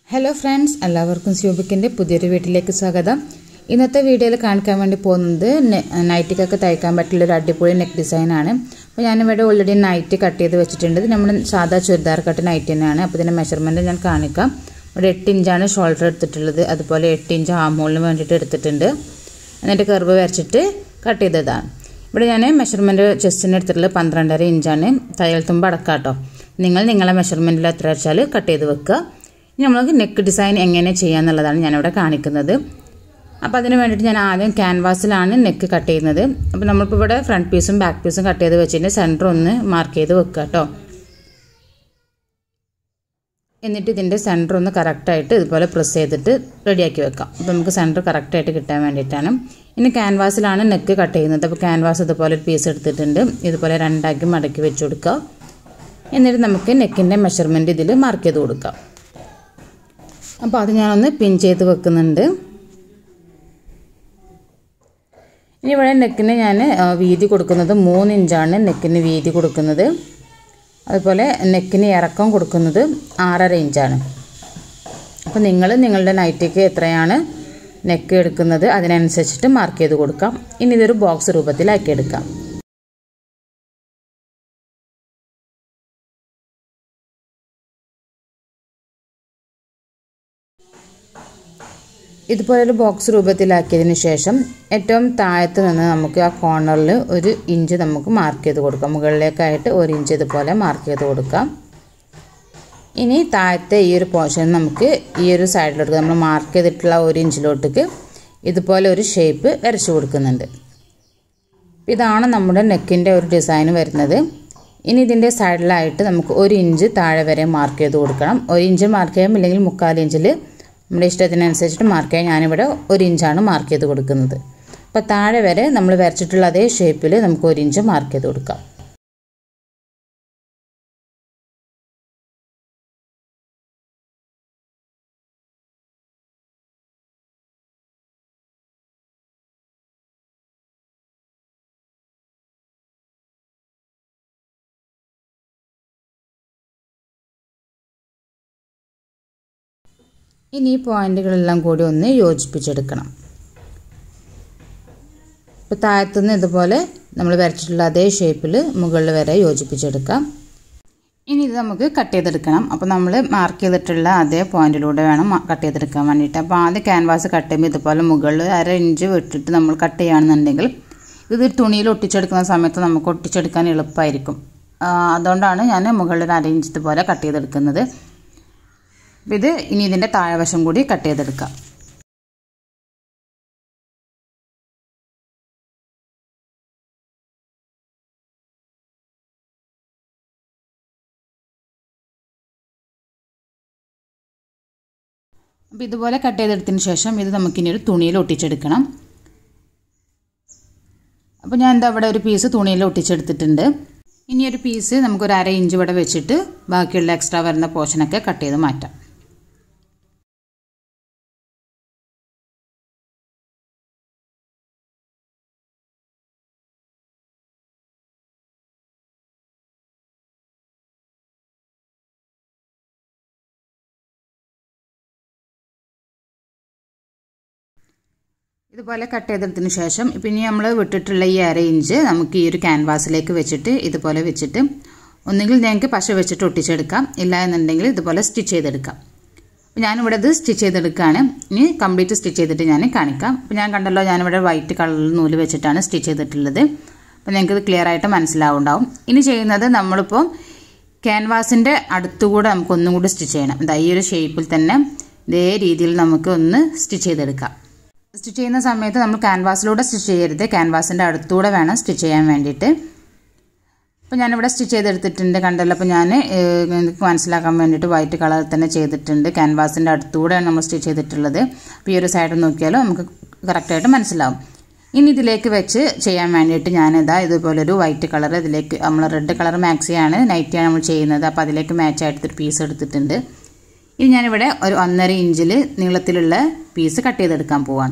hello friends എല്ലാവർക്കും സ്യൂബിക്കിൻ്റെ പുതിയൊരു വീട്ടിലേക്ക് സ്വാഗതം ഇന്നത്തെ വീഡിയോയിൽ കാണിക്കാൻ വേണ്ടി പോകുന്നത് നെ- നൈറ്റിക്കൊക്കെ തയ്ക്കാൻ പറ്റുള്ള ഒരു അടിപൊളി നെക്ക് ഡിസൈനാണ് അപ്പോൾ ഞാനിവിടെ ഓൾറെഡി നൈറ്റ് കട്ട് ചെയ്ത് വെച്ചിട്ടുണ്ട് ഇത് നമ്മുടെ സാധാ ചുരിദാർ കട്ട് നൈറ്റ് തന്നെയാണ് അപ്പോൾ ഇതിൻ്റെ മെഷർമെൻറ്റ് ഞാൻ കാണിക്കാം ഇവിടെ എട്ട് ഇഞ്ചാണ് ഷോൾഡർ എടുത്തിട്ടുള്ളത് അതുപോലെ എട്ട് ഇഞ്ച് ആം ഹോളിന് വേണ്ടിയിട്ട് എടുത്തിട്ടുണ്ട് എന്നിട്ട് കർവ് വരച്ചിട്ട് കട്ട് ചെയ്തതാണ് ഇവിടെ ഞാൻ മെഷർമെൻറ്റ് ചെസ്റ്റിന് എടുത്തിട്ടുള്ളത് പന്ത്രണ്ടര ഇഞ്ചാണ് തയ്യൽ തുമ്പ് അടക്കാട്ടോ നിങ്ങൾ നിങ്ങളെ മെഷർമെൻറ്റിൽ എത്ര വെച്ചാൽ കട്ട് ചെയ്ത് വെക്കുക ഇനി നമ്മൾക്ക് നെക്ക് ഡിസൈൻ എങ്ങനെ ചെയ്യാന്നുള്ളതാണ് ഞാനിവിടെ കാണിക്കുന്നത് അപ്പോൾ അതിന് വേണ്ടിയിട്ട് ഞാൻ ആദ്യം ക്യാൻവാസിലാണ് നെക്ക് കട്ട് ചെയ്യുന്നത് അപ്പോൾ നമ്മളിപ്പോൾ ഇവിടെ ഫ്രണ്ട് പീസും ബാക്ക് പീസും കട്ട് ചെയ്ത് വെച്ചിട്ട് സെൻറ്റർ ഒന്ന് മാർക്ക് ചെയ്ത് വെക്കുക കേട്ടോ എന്നിട്ട് ഇതിൻ്റെ സെൻറ്റർ ഒന്ന് കറക്റ്റായിട്ട് ഇതുപോലെ പ്രസ് ചെയ്തിട്ട് റെഡിയാക്കി വെക്കാം അപ്പോൾ നമുക്ക് സെൻറ്റർ കറക്റ്റായിട്ട് കിട്ടാൻ വേണ്ടിയിട്ടാണ് ഇനി ക്യാൻവാസിലാണ് നെക്ക് കട്ട് ചെയ്യുന്നത് അപ്പോൾ ക്യാൻവാസ് ഇതുപോലെ ഒരു പീസ് എടുത്തിട്ടുണ്ട് ഇതുപോലെ രണ്ടാക്കി മടക്കി വെച്ച് കൊടുക്കുക എന്നിട്ട് നമുക്ക് നെക്കിൻ്റെ മെഷർമെൻറ്റ് ഇതിൽ മാർക്ക് ചെയ്ത് കൊടുക്കാം അപ്പോൾ അത് ഞാനൊന്ന് പിൻ ചെയ്ത് വെക്കുന്നുണ്ട് ഇനി ഇവിടെ നെക്കിന് ഞാൻ വീതി കൊടുക്കുന്നത് മൂന്ന് ഇഞ്ചാണ് നെക്കിന് വീതി കൊടുക്കുന്നത് അതുപോലെ നെക്കിന് ഇറക്കം കൊടുക്കുന്നത് ആറര ഇഞ്ചാണ് അപ്പോൾ നിങ്ങൾ നിങ്ങളുടെ നൈറ്റിക്ക് എത്രയാണ് നെക്ക് എടുക്കുന്നത് അതിനനുസരിച്ചിട്ട് മാർക്ക് ചെയ്ത് കൊടുക്കാം ഇനി ഇതൊരു ബോക്സ് രൂപത്തിലാക്കി എടുക്കാം ഇതുപോലെ ഒരു ബോക്സ് രൂപത്തിലാക്കിയതിന് ശേഷം ഏറ്റവും താഴത്ത് നിന്ന് നമുക്ക് ആ കോർണറിൽ ഒരു ഇഞ്ച് നമുക്ക് മാർക്ക് ചെയ്ത് കൊടുക്കാം മുകളിലേക്കായിട്ട് ഒരു ഇഞ്ച് ഇതുപോലെ മാർക്ക് ചെയ്ത് കൊടുക്കാം ഇനി താഴത്തെ ഈ ഒരു പോർഷൻ നമുക്ക് ഈ ഒരു സൈഡിലോട്ട് നമ്മൾ മാർക്ക് ചെയ്തിട്ടുള്ള ഒരു ഇഞ്ചിലോട്ടേക്ക് ഇതുപോലെ ഒരു ഷേപ്പ് വരച്ചു കൊടുക്കുന്നുണ്ട് ഇതാണ് നമ്മുടെ നെക്കിൻ്റെ ഒരു ഡിസൈൻ വരുന്നത് ഇനി ഇതിൻ്റെ സൈഡിലായിട്ട് നമുക്ക് ഒരു ഇഞ്ച് താഴെ വരെ മാർക്ക് ചെയ്ത് കൊടുക്കണം ഒരു ഇഞ്ച് മാർക്ക് ചെയ്യാം ഇല്ലെങ്കിൽ മുക്കാൽ ഇഞ്ചിൽ നമ്മുടെ ഇഷ്ടത്തിനനുസരിച്ചിട്ട് മാർക്ക് ചെയ്യാൻ ഞാനിവിടെ ഒരു ഇഞ്ചാണ് മാർക്ക് ചെയ്ത് കൊടുക്കുന്നത് അപ്പോൾ താഴെ വരെ നമ്മൾ വരച്ചിട്ടുള്ള അതേ ഷേപ്പിൽ നമുക്ക് ഒരു ഇഞ്ച് മാർക്ക് ചെയ്ത് കൊടുക്കാം ഇനി ഈ പോയിന്റുകളെല്ലാം കൂടി ഒന്ന് യോജിപ്പിച്ചെടുക്കണം ഇപ്പോൾ താഴത്തുനിന്ന് ഇതുപോലെ നമ്മൾ വരച്ചിട്ടുള്ള അതേ ഷേപ്പിൽ മുകളിൽ വരെ യോജിപ്പിച്ചെടുക്കാം ഇനി ഇത് നമുക്ക് കട്ട് ചെയ്തെടുക്കണം അപ്പോൾ നമ്മൾ മാർക്ക് ചെയ്തിട്ടുള്ള അതേ പോയിന്റിലൂടെ വേണം കട്ട് ചെയ്തെടുക്കാൻ വേണ്ടിയിട്ട് അപ്പോൾ ആദ്യം ക്യാൻവാസ് കട്ട് ചെയ്യുമ്പോൾ ഇതുപോലെ മുകളിൽ അര ഇഞ്ച് വിട്ടിട്ട് നമ്മൾ കട്ട് ചെയ്യുകയാണെന്നുണ്ടെങ്കിൽ ഇത് തുണിയിൽ ഒട്ടിച്ചെടുക്കുന്ന സമയത്ത് നമുക്ക് ഒട്ടിച്ചെടുക്കാൻ എളുപ്പമായിരിക്കും അതുകൊണ്ടാണ് ഞാൻ മുകളിൽ ഒരു അര ഇഞ്ച് ഇതുപോലെ കട്ട് ചെയ്തെടുക്കുന്നത് ഇത് ഇനി ഇതിൻ്റെ താഴെവശം കൂടി കട്ട് ചെയ്തെടുക്കാം അപ്പോൾ ഇതുപോലെ കട്ട് ചെയ്തെടുത്തതിന് ശേഷം ഇത് നമുക്കിനി ഒരു തുണിയിൽ ഒട്ടിച്ചെടുക്കണം അപ്പോൾ ഞാൻ എന്താ ഇവിടെ ഒരു പീസ് തുണിയിൽ ഒട്ടിച്ചെടുത്തിട്ടുണ്ട് ഇനി ഒരു പീസ് നമുക്കൊരു അര ഇഞ്ച് ഇവിടെ വെച്ചിട്ട് ബാക്കിയുള്ള എക്സ്ട്രാ വരുന്ന പോർഷനൊക്കെ കട്ട് ചെയ്ത് മാറ്റാം ഇതുപോലെ കട്ട് ചെയ്തെടുത്തതിന് ശേഷം ഇപ്പം ഇനി നമ്മൾ വിട്ടിട്ടുള്ള ഈ അര ഇഞ്ച് നമുക്ക് ഈ ഒരു ക്യാൻവാസിലേക്ക് വെച്ചിട്ട് ഇതുപോലെ വെച്ചിട്ട് ഒന്നുകിൽ ഞങ്ങൾക്ക് പശ വെച്ചിട്ട് ഒട്ടിച്ചെടുക്കാം ഇല്ല എന്നുണ്ടെങ്കിൽ ഇതുപോലെ സ്റ്റിച്ച് ചെയ്തെടുക്കാം അപ്പോൾ ഞാനിവിടെ ഇത് സ്റ്റിച്ച് ചെയ്തെടുക്കുകയാണ് ഇനി കംപ്ലീറ്റ് സ്റ്റിച്ച് ചെയ്തിട്ട് ഞാൻ കാണിക്കാം അപ്പോൾ ഞാൻ കണ്ടല്ലോ ഞാനിവിടെ വൈറ്റ് കളറിൽ നൂല് വെച്ചിട്ടാണ് സ്റ്റിച്ച് ചെയ്തിട്ടുള്ളത് അപ്പോൾ നിങ്ങൾക്ക് ഇത് ക്ലിയർ ആയിട്ട് മനസ്സിലാവുണ്ടാവും ഇനി ചെയ്യുന്നത് നമ്മളിപ്പോൾ ക്യാൻവാസിൻ്റെ അടുത്തുകൂടെ നമുക്ക് ഒന്നും കൂടി സ്റ്റിച്ച് ചെയ്യണം ഇതാ ഈ ഒരു ഷേപ്പിൽ തന്നെ ഇതേ രീതിയിൽ നമുക്ക് ഒന്ന് സ്റ്റിച്ച് ചെയ്തെടുക്കാം സ്റ്റിച്ച് ചെയ്യുന്ന സമയത്ത് നമ്മൾ ക്യാൻവാസിലൂടെ സ്റ്റിച്ച് ചെയ്യരുത് ക്യാൻവാസിൻ്റെ അടുത്തൂടെ വേണം സ്റ്റിച്ച് ചെയ്യാൻ വേണ്ടിയിട്ട് അപ്പോൾ ഞാനിവിടെ സ്റ്റിച്ച് ചെയ്തെടുത്തിട്ടുണ്ട് കണ്ടല്ലോ അപ്പോൾ ഞാൻ നിങ്ങൾക്ക് മനസ്സിലാക്കാൻ വേണ്ടിയിട്ട് വൈറ്റ് കളറിൽ തന്നെ ചെയ്തിട്ടുണ്ട് ക്യാൻവാസിൻ്റെ അടുത്തൂടെയാണ് നമ്മൾ സ്റ്റിച്ച് ചെയ്തിട്ടുള്ളത് അപ്പോൾ ഈ ഒരു സൈഡ് നോക്കിയാലും നമുക്ക് കറക്റ്റായിട്ട് മനസ്സിലാവും ഇനി ഇതിലേക്ക് വെച്ച് ചെയ്യാൻ വേണ്ടിയിട്ട് ഞാനിതാ ഇതുപോലൊരു വൈറ്റ് കളർ ഇതിലേക്ക് നമ്മൾ റെഡ് കളർ മാക്സിയാണ് നൈറ്റിയാണ് നമ്മൾ ചെയ്യുന്നത് അപ്പോൾ അതിലേക്ക് മാച്ച് ആയിട്ടൊരു പീസ് എടുത്തിട്ടുണ്ട് ഇനി ഞാനിവിടെ ഒരു ഒന്നര ഇഞ്ചിൽ നീളത്തിലുള്ള പീസ് കട്ട് ചെയ്തെടുക്കാൻ പോവാണ്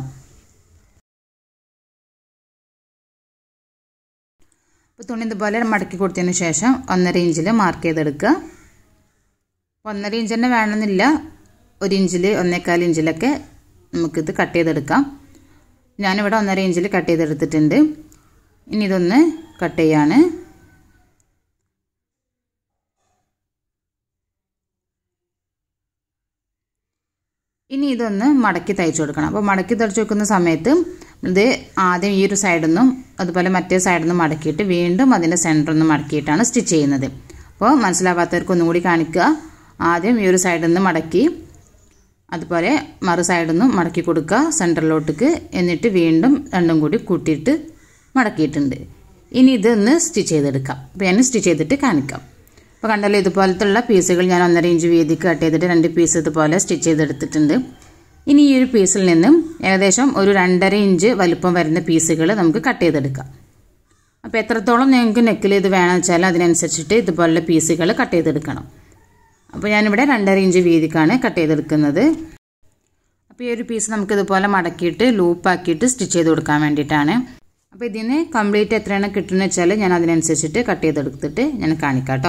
അപ്പോൾ തുണി ഇതുപോലെ മടക്കി കൊടുത്തതിന് ശേഷം ഒന്നര ഇഞ്ചിൽ മാർക്ക് ചെയ്തെടുക്കുക ഒന്നര ഇഞ്ച് തന്നെ വേണമെന്നില്ല ഒരു ഇഞ്ചിൽ ഒന്നേക്കാൽ ഇഞ്ചിലൊക്കെ നമുക്കിത് കട്ട് ചെയ്തെടുക്കാം ഞാനിവിടെ ഒന്നര ഇഞ്ചിൽ കട്ട് ചെയ്തെടുത്തിട്ടുണ്ട് ഇനി ഇതൊന്ന് കട്ട് ചെയ്യാണ് ഇനി ഇതൊന്ന് മടക്കി തയ്ച്ചു കൊടുക്കണം അപ്പോൾ മടക്കി തയ്ച്ചു വെക്കുന്ന സമയത്ത് ഇത് ആദ്യം ഈ ഒരു സൈഡിൽ നിന്നും അതുപോലെ മറ്റേ സൈഡിൽ നിന്നും മടക്കിയിട്ട് വീണ്ടും അതിൻ്റെ സെൻറ്ററിൽ നിന്ന് മടക്കിയിട്ടാണ് സ്റ്റിച്ച് ചെയ്യുന്നത് അപ്പോൾ മനസ്സിലാവാത്തവർക്ക് ഒന്നും കൂടി കാണിക്കുക ആദ്യം ഈ ഒരു സൈഡിൽ നിന്ന് മടക്കി അതുപോലെ മറു സൈഡിൽ നിന്നും മടക്കി കൊടുക്കുക സെൻറ്ററിലോട്ടേക്ക് എന്നിട്ട് വീണ്ടും രണ്ടും കൂടി കൂട്ടിയിട്ട് മടക്കിയിട്ടുണ്ട് ഇനി ഇതൊന്ന് സ്റ്റിച്ച് ചെയ്തെടുക്കാം അപ്പോൾ ഞാൻ സ്റ്റിച്ച് ചെയ്തിട്ട് കാണിക്കാം അപ്പോൾ കണ്ടല്ലോ ഇതുപോലത്തുള്ള പീസുകൾ ഞാൻ ഒന്നര ഇഞ്ച് വീതിക്ക് കട്ട് ചെയ്തിട്ട് രണ്ട് പീസ് ഇതുപോലെ സ്റ്റിച്ച് ചെയ്തെടുത്തിട്ടുണ്ട് ഇനി ഈ ഒരു പീസിൽ നിന്നും ഏകദേശം ഒരു രണ്ടര ഇഞ്ച് വലുപ്പം വരുന്ന പീസുകൾ നമുക്ക് കട്ട് ചെയ്തെടുക്കാം അപ്പോൾ എത്രത്തോളം നിങ്ങൾക്ക് നെക്കിൽ ഇത് വേണമെന്ന് വെച്ചാൽ അതിനനുസരിച്ചിട്ട് ഇതുപോലുള്ള പീസുകൾ കട്ട് ചെയ്തെടുക്കണം അപ്പോൾ ഞാനിവിടെ രണ്ടര ഇഞ്ച് വീതിക്കാണ് കട്ട് ചെയ്തെടുക്കുന്നത് അപ്പോൾ ഈ ഒരു പീസ് നമുക്ക് ഇതുപോലെ മടക്കിയിട്ട് ലൂപ്പാക്കിയിട്ട് സ്റ്റിച്ച് ചെയ്ത് കൊടുക്കാൻ വേണ്ടിയിട്ടാണ് അപ്പോൾ ഇതിന് കംപ്ലീറ്റ് എത്രയാണ് കിട്ടുന്നത് വെച്ചാൽ ഞാൻ അതിനനുസരിച്ചിട്ട് കട്ട് ചെയ്തെടുത്തിട്ട് ഞാൻ കാണിക്കാം കേട്ടോ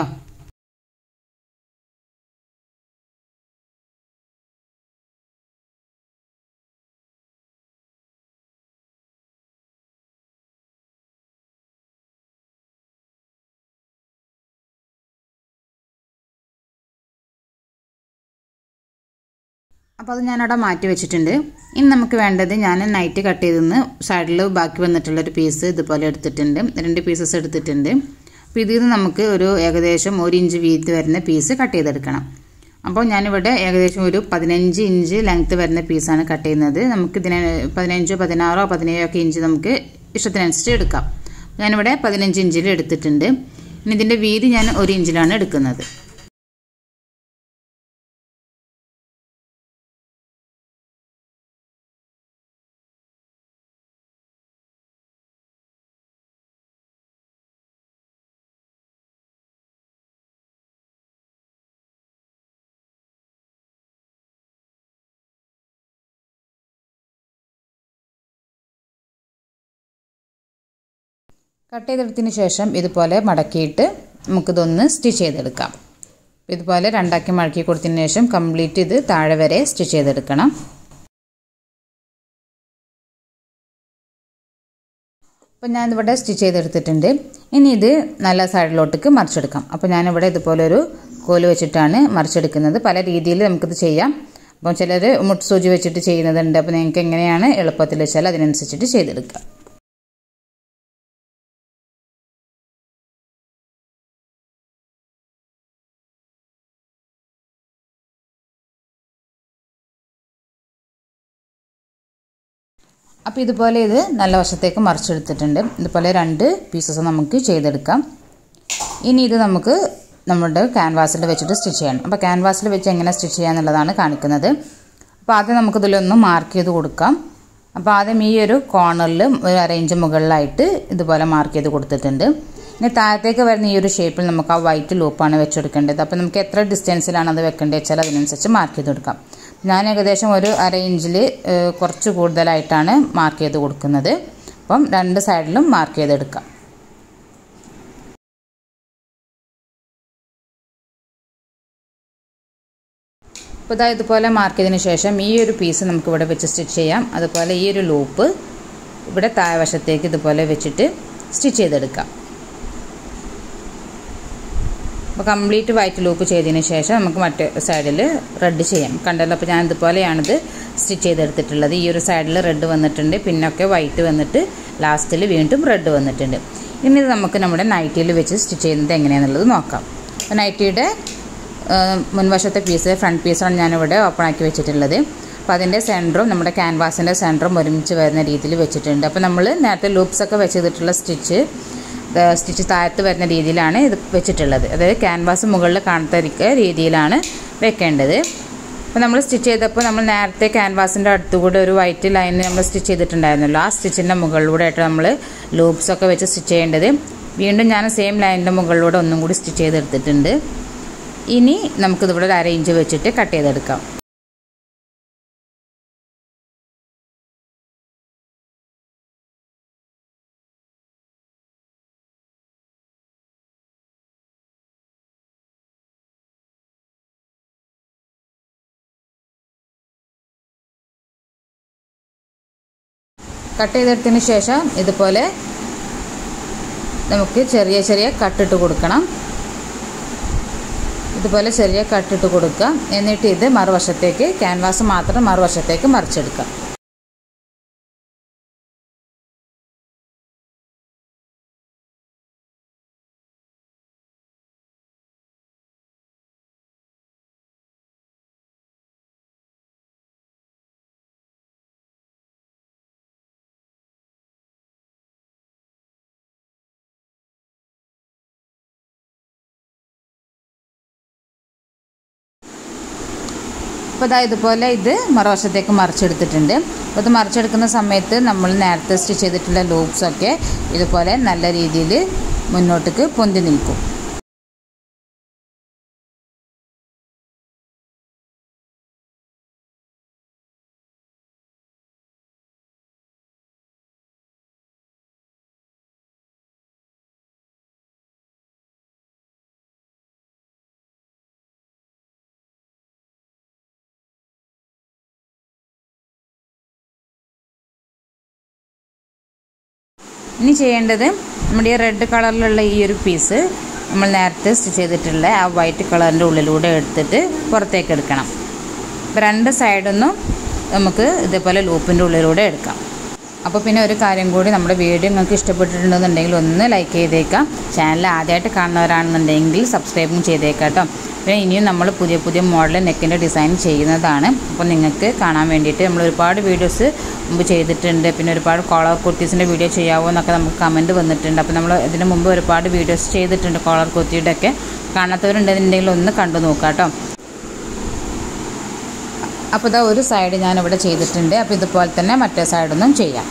അപ്പോൾ അത് ഞാനവിടെ മാറ്റി വെച്ചിട്ടുണ്ട് ഇനി നമുക്ക് വേണ്ടത് ഞാൻ നൈറ്റ് കട്ട് ചെയ്തെന്ന് സൈഡിൽ ബാക്കി വന്നിട്ടുള്ളൊരു പീസ് ഇതുപോലെ എടുത്തിട്ടുണ്ട് രണ്ട് പീസസ് എടുത്തിട്ടുണ്ട് അപ്പോൾ ഇതിൽ നിന്ന് നമുക്ക് ഒരു ഏകദേശം ഒരു ഇഞ്ച് വീതി വരുന്ന പീസ് കട്ട് ചെയ്തെടുക്കണം അപ്പോൾ ഞാനിവിടെ ഏകദേശം ഒരു പതിനഞ്ച് ഇഞ്ച് ലെങ്ത്ത് വരുന്ന പീസാണ് കട്ട് ചെയ്യുന്നത് നമുക്ക് ഇതിന് പതിനഞ്ചോ പതിനാറോ പതിനേഴോ ഒക്കെ ഇഞ്ച് നമുക്ക് ഇഷ്ടത്തിനനുസരിച്ച് എടുക്കാം ഞാനിവിടെ പതിനഞ്ച് ഇഞ്ചിൽ എടുത്തിട്ടുണ്ട് ഇനി ഇതിൻ്റെ വീതി ഞാൻ ഒരു ഇഞ്ചിലാണ് എടുക്കുന്നത് കട്ട് ചെയ്തെടുത്തതിന് ശേഷം ഇതുപോലെ മടക്കിയിട്ട് നമുക്കിതൊന്ന് സ്റ്റിച്ച് ചെയ്തെടുക്കാം ഇതുപോലെ രണ്ടാക്കി മടക്കി കൊടുത്തതിന് ശേഷം കംപ്ലീറ്റ് ഇത് താഴെ വരെ സ്റ്റിച്ച് ചെയ്തെടുക്കണം അപ്പോൾ ഞാനിവിടെ സ്റ്റിച്ച് ചെയ്തെടുത്തിട്ടുണ്ട് ഇനി ഇത് നല്ല സൈഡിലോട്ടേക്ക് മറിച്ചെടുക്കാം അപ്പോൾ ഞാനിവിടെ ഇതുപോലൊരു കോല് വെച്ചിട്ടാണ് മറിച്ചെടുക്കുന്നത് പല രീതിയിൽ നമുക്കിത് ചെയ്യാം അപ്പം ചിലർ മുട്ട് സൂചി വെച്ചിട്ട് ചെയ്യുന്നതുണ്ട് അപ്പോൾ നിങ്ങൾക്ക് എങ്ങനെയാണ് എളുപ്പത്തിൽ വെച്ചാൽ അതിനനുസരിച്ചിട്ട് ചെയ്തെടുക്കാം അപ്പോൾ ഇതുപോലെ ഇത് നല്ല വശത്തേക്ക് മറിച്ചെടുത്തിട്ടുണ്ട് ഇതുപോലെ രണ്ട് പീസസ് നമുക്ക് ചെയ്തെടുക്കാം ഇനി ഇത് നമുക്ക് നമ്മുടെ ക്യാൻവാസിൽ വെച്ചിട്ട് സ്റ്റിച്ച് ചെയ്യണം അപ്പോൾ ക്യാൻവാസിൽ വെച്ച് എങ്ങനെ സ്റ്റിച്ച് ചെയ്യാന്നുള്ളതാണ് കാണിക്കുന്നത് അപ്പോൾ ആദ്യം നമുക്കിതിലൊന്ന് മാർക്ക് ചെയ്ത് കൊടുക്കാം അപ്പോൾ ആദ്യം ഈ ഒരു കോർണറിൽ ഒരു അരയിഞ്ച് മുകളിലായിട്ട് ഇതുപോലെ മാർക്ക് ചെയ്ത് കൊടുത്തിട്ടുണ്ട് ഇനി താഴത്തേക്ക് വരുന്ന ഈ ഒരു ഷേപ്പിൽ നമുക്ക് ആ വൈറ്റ് ലൂപ്പാണ് വെച്ചെടുക്കേണ്ടത് അപ്പോൾ നമുക്ക് എത്ര ഡിസ്റ്റൻസിലാണ് അത് വെക്കേണ്ടത് വെച്ചാൽ അതിനനുസരിച്ച് മാർക്ക് ചെയ്ത് കൊടുക്കാം ഞാൻ ഏകദേശം ഒരു അര ഇഞ്ചിൽ കുറച്ച് കൂടുതലായിട്ടാണ് മാർക്ക് ചെയ്ത് കൊടുക്കുന്നത് അപ്പം രണ്ട് സൈഡിലും മാർക്ക് ചെയ്തെടുക്കാം അപ്പോൾ ഇതാ ഇതുപോലെ മാർക്ക് ചെയ്തതിന് ശേഷം ഈ ഒരു പീസ് നമുക്ക് ഇവിടെ വെച്ച് സ്റ്റിച്ച് ചെയ്യാം അതുപോലെ ഈ ഒരു ലൂപ്പ് ഇവിടെ താഴ്വശത്തേക്ക് ഇതുപോലെ വെച്ചിട്ട് സ്റ്റിച്ച് ചെയ്തെടുക്കാം അപ്പോൾ കംപ്ലീറ്റ് വൈറ്റ് ലൂപ്പ് ചെയ്തതിന് ശേഷം നമുക്ക് മറ്റേ സൈഡിൽ റെഡ് ചെയ്യാം കണ്ടല്ലോ അപ്പോൾ ഞാൻ ഇതുപോലെയാണിത് സ്റ്റിച്ച് ചെയ്തെടുത്തിട്ടുള്ളത് ഈ ഒരു സൈഡിൽ റെഡ് വന്നിട്ടുണ്ട് പിന്നൊക്കെ വൈറ്റ് വന്നിട്ട് ലാസ്റ്റിൽ വീണ്ടും റെഡ് വന്നിട്ടുണ്ട് ഇനി ഇത് നമുക്ക് നമ്മുടെ നൈറ്റിയിൽ വെച്ച് സ്റ്റിച്ച് ചെയ്യുന്നത് എങ്ങനെയാണെന്നുള്ളത് നോക്കാം അപ്പോൾ നൈറ്റിയുടെ മുൻവശത്തെ പീസ് ഫ്രണ്ട് പീസാണ് ഞാനിവിടെ ഓപ്പൺ ആക്കി വെച്ചിട്ടുള്ളത് അപ്പോൾ അതിൻ്റെ സെൻറ്ററും നമ്മുടെ ക്യാൻവാസിൻ്റെ സെൻറ്ററും ഒരുമിച്ച് വരുന്ന രീതിയിൽ വെച്ചിട്ടുണ്ട് അപ്പോൾ നമ്മൾ നേരത്തെ ലൂപ്സ് ഒക്കെ വെച്ചിട്ടുള്ള സ്റ്റിച്ച് സ്റ്റിച്ച് താഴത്ത് വരുന്ന രീതിയിലാണ് ഇത് വെച്ചിട്ടുള്ളത് അതായത് ക്യാൻവാസ് മുകളിൽ കാണത്തരിക്ക രീതിയിലാണ് വെക്കേണ്ടത് അപ്പോൾ നമ്മൾ സ്റ്റിച്ച് ചെയ്തപ്പോൾ നമ്മൾ നേരത്തെ ക്യാൻവാസിൻ്റെ അടുത്തുകൂടെ ഒരു വൈറ്റ് ലൈൻ നമ്മൾ സ്റ്റിച്ച് ചെയ്തിട്ടുണ്ടായിരുന്നല്ലോ ആ സ്റ്റിച്ചിൻ്റെ മുകളിലൂടെ ആയിട്ട് നമ്മൾ ലൂപ്സ് ഒക്കെ വെച്ച് സ്റ്റിച്ച് ചെയ്യേണ്ടത് വീണ്ടും ഞാൻ സെയിം ലൈനിൻ്റെ മുകളിലൂടെ ഒന്നും കൂടി സ്റ്റിച്ച് ചെയ്തെടുത്തിട്ടുണ്ട് ഇനി നമുക്കിതിവിടെ ഒരു അര ഇഞ്ച് വെച്ചിട്ട് കട്ട് ചെയ്തെടുക്കാം കട്ട് ചെയ്തെടുത്തതിന് ശേഷം ഇതുപോലെ നമുക്ക് ചെറിയ ചെറിയ കട്ടിട്ട് കൊടുക്കണം ഇതുപോലെ ചെറിയ കട്ടിട്ട് കൊടുക്കുക എന്നിട്ട് ഇത് മറുവശത്തേക്ക് ക്യാൻവാസ് മാത്രം മറുവശത്തേക്ക് മറിച്ചെടുക്കാം അപ്പോൾ ഇതാ ഇതുപോലെ ഇത് മറുവശത്തേക്ക് മറിച്ചെടുത്തിട്ടുണ്ട് അപ്പോൾ ഇത് മറിച്ചെടുക്കുന്ന സമയത്ത് നമ്മൾ നേരത്തെ സ്റ്റിച്ച് ചെയ്തിട്ടുള്ള ലൂപ്സൊക്കെ ഇതുപോലെ നല്ല രീതിയിൽ മുന്നോട്ടേക്ക് പൊന്തി നിൽക്കും ഇനി ചെയ്യേണ്ടത് നമ്മുടെ ഈ റെഡ് കളറിലുള്ള ഈ ഒരു പീസ് നമ്മൾ നേരത്തെ സ്റ്റിച്ച് ചെയ്തിട്ടുള്ള ആ വൈറ്റ് കളറിൻ്റെ ഉള്ളിലൂടെ എടുത്തിട്ട് പുറത്തേക്ക് എടുക്കണം അപ്പോൾ രണ്ട് സൈഡൊന്നും നമുക്ക് ഇതേപോലെ ലൂപ്പിൻ്റെ ഉള്ളിലൂടെ എടുക്കാം അപ്പോൾ പിന്നെ ഒരു കാര്യം കൂടി നമ്മുടെ വീഡിയോ നിങ്ങൾക്ക് ഇഷ്ടപ്പെട്ടിട്ടുണ്ടെന്നുണ്ടെങ്കിൽ ഒന്ന് ലൈക്ക് ചെയ്തേക്കാം ചാനൽ ആദ്യമായിട്ട് കാണുന്നവരാണെന്നുണ്ടെങ്കിൽ സബ്സ്ക്രൈബും ചെയ്തേക്കാം കേട്ടോ പിന്നെ ഇനിയും നമ്മൾ പുതിയ പുതിയ മോഡൽ നെക്കിൻ്റെ ഡിസൈൻ ചെയ്യുന്നതാണ് അപ്പോൾ നിങ്ങൾക്ക് കാണാൻ വേണ്ടിയിട്ട് നമ്മൾ ഒരുപാട് വീഡിയോസ് മുമ്പ് ചെയ്തിട്ടുണ്ട് പിന്നെ ഒരുപാട് കോളർ കുർത്തീസിൻ്റെ വീഡിയോ ചെയ്യാവോ എന്നൊക്കെ നമുക്ക് കമൻറ്റ് വന്നിട്ടുണ്ട് അപ്പോൾ നമ്മൾ ഇതിന് മുമ്പ് ഒരുപാട് വീഡിയോസ് ചെയ്തിട്ടുണ്ട് കോളർ കുർത്തിയുടെ ഒക്കെ കാണാത്തവരുണ്ടെന്നുണ്ടെങ്കിൽ ഒന്ന് കണ്ടു നോക്കാം കേട്ടോ അപ്പോൾ ഇതാ ഒരു സൈഡ് ഞാനിവിടെ ചെയ്തിട്ടുണ്ട് അപ്പോൾ ഇതുപോലെ തന്നെ മറ്റേ സൈഡൊന്നും ചെയ്യാം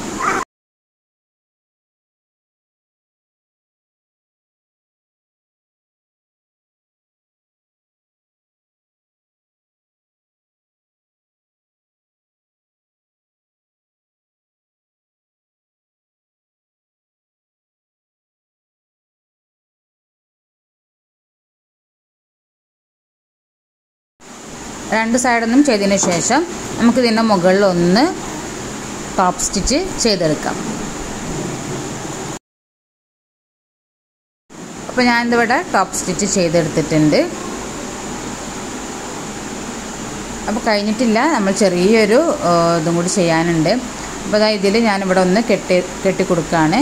രണ്ട് സൈഡൊന്നും ചെയ്തതിന് ശേഷം നമുക്ക് ഇതിൻ്റെ മുകളിൽ ഒന്ന് ടോപ്പ് സ്റ്റിച്ച് ചെയ്തെടുക്കാം അപ്പോൾ ഞാനിതിവിടെ ടോപ്പ് സ്റ്റിച്ച് ചെയ്തെടുത്തിട്ടുണ്ട് അപ്പോൾ കഴിഞ്ഞിട്ടില്ല നമ്മൾ ചെറിയൊരു ഇതും കൂടി ചെയ്യാനുണ്ട് അപ്പോൾ അതാ ഇതിൽ ഞാനിവിടെ ഒന്ന് കെട്ടി കെട്ടി കൊടുക്കുകയാണ്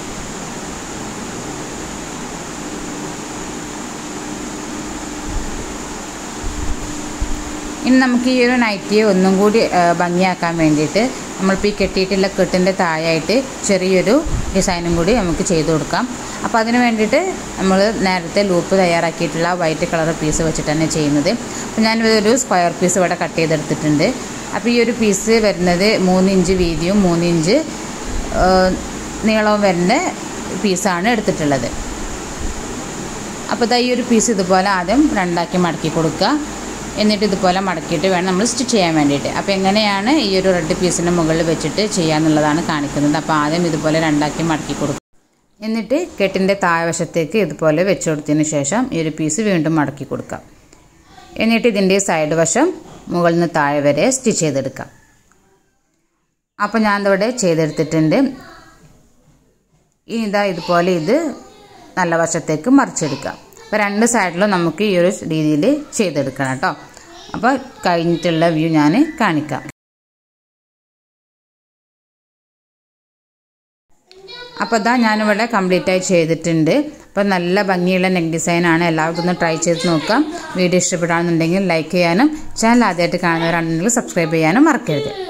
ഇനി നമുക്ക് ഈ ഒരു നൈറ്റിയെ ഒന്നും കൂടി ഭംഗിയാക്കാൻ വേണ്ടിയിട്ട് നമ്മളിപ്പോൾ ഈ കെട്ടിയിട്ടുള്ള കെട്ടിൻ്റെ താഴായിട്ട് ചെറിയൊരു ഡിസൈനും കൂടി നമുക്ക് ചെയ്ത് കൊടുക്കാം അപ്പോൾ അതിന് വേണ്ടിയിട്ട് നമ്മൾ നേരത്തെ ലൂപ്പ് തയ്യാറാക്കിയിട്ടുള്ള വൈറ്റ് കളർ പീസ് വെച്ചിട്ട് തന്നെ ചെയ്യുന്നത് അപ്പോൾ ഞാൻ ഒരു സ്ക്വയർ പീസ് ഇവിടെ കട്ട് ചെയ്തെടുത്തിട്ടുണ്ട് അപ്പോൾ ഈ ഒരു പീസ് വരുന്നത് മൂന്ന് ഇഞ്ച് വീതിയും മൂന്ന് ഇഞ്ച് നീളവും വരുന്ന പീസാണ് എടുത്തിട്ടുള്ളത് അപ്പോൾ ഇതാ ഈ ഒരു പീസ് ഇതുപോലെ ആദ്യം രണ്ടാക്കി മടക്കി കൊടുക്കുക എന്നിട്ട് ഇതുപോലെ മടക്കിയിട്ട് വേണം നമ്മൾ സ്റ്റിച്ച് ചെയ്യാൻ വേണ്ടിയിട്ട് അപ്പോൾ എങ്ങനെയാണ് ഈ ഒരു റെഡ് പീസിൻ്റെ മുകളിൽ വെച്ചിട്ട് ചെയ്യാന്നുള്ളതാണ് കാണിക്കുന്നത് അപ്പോൾ ആദ്യം ഇതുപോലെ രണ്ടാക്കി മടക്കി കൊടുക്കും എന്നിട്ട് കെട്ടിൻ്റെ താഴ്വശത്തേക്ക് ഇതുപോലെ വെച്ച് കൊടുത്തതിന് ശേഷം ഈ ഒരു പീസ് വീണ്ടും മടക്കി കൊടുക്കാം എന്നിട്ട് ഇതിൻ്റെ സൈഡ് വശം മുകളിൽ നിന്ന് താഴെ വരെ സ്റ്റിച്ച് ചെയ്തെടുക്കാം അപ്പോൾ ഞാൻ ഇവിടെ ചെയ്തെടുത്തിട്ടുണ്ട് ഇനി ഇതാ ഇതുപോലെ ഇത് നല്ല വശത്തേക്ക് മറിച്ചെടുക്കാം അപ്പോൾ രണ്ട് സൈഡിലും നമുക്ക് ഈ ഒരു രീതിയിൽ ചെയ്തെടുക്കണം കേട്ടോ അപ്പോൾ കഴിഞ്ഞിട്ടുള്ള വ്യൂ ഞാൻ കാണിക്കാം അപ്പോൾ ഇതാ ഞാനിവിടെ കംപ്ലീറ്റ് ആയി ചെയ്തിട്ടുണ്ട് അപ്പോൾ നല്ല ഭംഗിയുള്ള നെക്ക് ഡിസൈനാണ് എല്ലാവർക്കും ഒന്ന് ട്രൈ ചെയ്ത് നോക്കാം വീഡിയോ ഇഷ്ടപ്പെടുകയാണെന്നുണ്ടെങ്കിൽ ലൈക്ക് ചെയ്യാനും ചാനൽ ആദ്യമായിട്ട് കാണുന്നവരാണെന്നുണ്ടെങ്കിൽ സബ്സ്ക്രൈബ് ചെയ്യാനും മറക്കരുത്